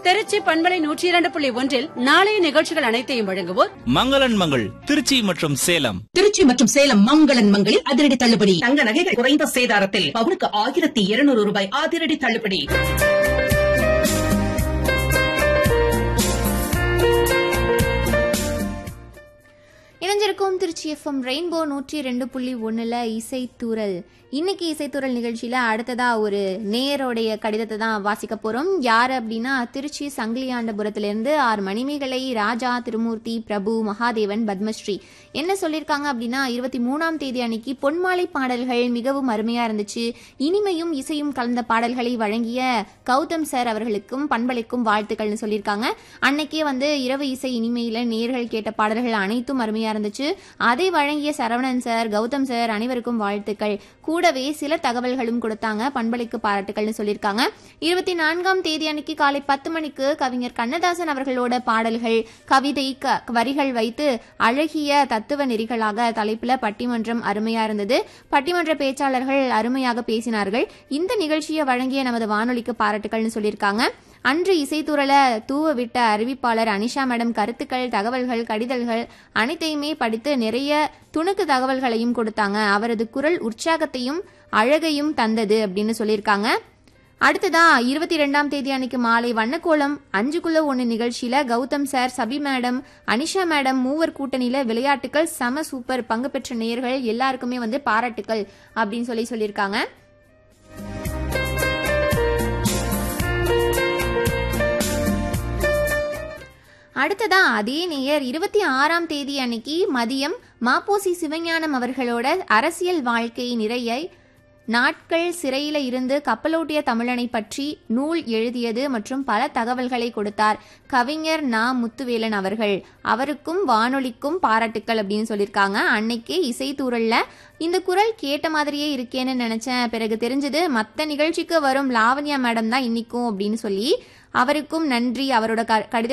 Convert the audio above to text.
திருச்சி பண்பலை நூற்றி இரண்டு புள்ளி ஒன்றில் நாளைய நிகழ்ச்சிகள் அனைத்தையும் வழங்குவோர் மங்களன் மங்கள் திருச்சி மற்றும் சேலம் திருச்சி மற்றும் சேலம் மங்களன் மங்களில் அதிரடி தள்ளுபடி தங்க நகைகள் குறைந்த சேதாரத்தில் பவுனுக்கு ஆயிரத்தி இருநூறு ரூபாய் அதிரடி தள்ளுபடி இணைஞ்சிருக்கும் திருச்சி எஃப்எம் ரெயின்போ நூற்றி ரெண்டு புள்ளி ஒன்றில் இசைத்தூரல் இன்னைக்கு இசைத்தூரல் நிகழ்ச்சியில் அடுத்ததா ஒரு நேயருடைய கடிதத்தை தான் வாசிக்க போகிறோம் யார் அப்படின்னா திருச்சி சங்கிலியாண்டபுரத்திலிருந்து ஆர் மணிமேகலை ராஜா திருமூர்த்தி பிரபு மகாதேவன் பத்மஸ்ரீ என்ன சொல்லியிருக்காங்க அப்படின்னா இருபத்தி மூணாம் தேதி அன்னைக்கு பொன்மாலை பாடல்கள் மிகவும் அருமையாக இருந்துச்சு இனிமையும் இசையும் கலந்த பாடல்களை வழங்கிய கௌதம் சார் அவர்களுக்கும் பண்பளிக்கும் வாழ்த்துக்கள்னு சொல்லியிருக்காங்க அன்னைக்கே வந்து இரவு இசை இனிமையில நேர்கள் கேட்ட பாடல்கள் அனைத்தும் அருமையா இருந்துச்சு அதை வழங்கிய சரவணன் சார் கௌதம் சார் அனைவருக்கும் வாழ்த்துக்கள் கூடவே சில தகவல்களும் கொடுத்தாங்க பண்பளிக்கு பாராட்டுகள்னு சொல்லியிருக்காங்க இருபத்தி நான்காம் தேதி அன்னைக்கு காலை பத்து மணிக்கு கவிஞர் கண்ணதாசன் அவர்களோட பாடல்கள் கவிதை க- வரிகள் வைத்து அழகிய தத்துவ நெறிகளாக தலைப்புல பட்டிமன்றம் அருமையா இருந்தது பட்டிமன்ற பேச்சாளர்கள் அருமையாக பேசினார்கள் இந்த நிகழ்ச்சியை வழங்கிய நமது வானொலிக்கு பாராட்டுகள்னு சொல்லியிருக்காங்க அன்று இசைத்துறல தூவ விட்ட அறிவிப்பாளர் அனிஷா மேடம் கருத்துக்கள் தகவல்கள் கடிதல்கள் அனைத்தையுமே படித்து நிறைய துணுக்கு தகவல்களையும் கொடுத்தாங்க அவரது குரல் உற்சாகத்தையும் அழகையும் தந்தது அப்படின்னு சொல்லியிருக்காங்க அடுத்ததா இருபத்தி ரெண்டாம் தேதி அன்னைக்கு மாலை வண்ணக்கோலம் அஞ்சுக்குள்ள ஒன்று நிகழ்ச்சியில Gautham sir Sabi madam Anisha madam மூவர் கூட்டணியில விளையாட்டுகள் சம சூப்பர் பங்கு பெற்ற நேயர்கள் எல்லாருக்குமே வந்து பாராட்டுக்கள் அப்படின்னு சொல்லி சொல்லியிருக்காங்க அடுத்ததா அதே நேயர் இருபத்தி ஆறாம் தேதி அன்னைக்கு மதியம் மாப்போசி சிவஞானம் அவர்களோட அரசியல் வாழ்க்கை நிறையை நாட்கள் சிறையில இருந்து கப்பலோட்டிய தமிழனை பற்றி நூல் எழுதியது மற்றும் பல தகவல்களை கொடுத்தார் கவிஞர் நா முத்துவேலன் அவர்கள் அவருக்கும் வானொலிக்கும் பாராட்டுக்கள் அப்படின்னு சொல்லியிருக்காங்க அன்னைக்கே இசைத்தூரல்ல இந்த குரல் கேட்ட மாதிரியே இருக்கேன்னு நினைச்சேன் பிறகு தெரிஞ்சது மற்ற நிகழ்ச்சிக்கு வரும் லாவண்யா மேடம் தான் இன்னிக்கும் அப்படின்னு சொல்லி அவருக்கும் நன்றி அவரோட க- கடித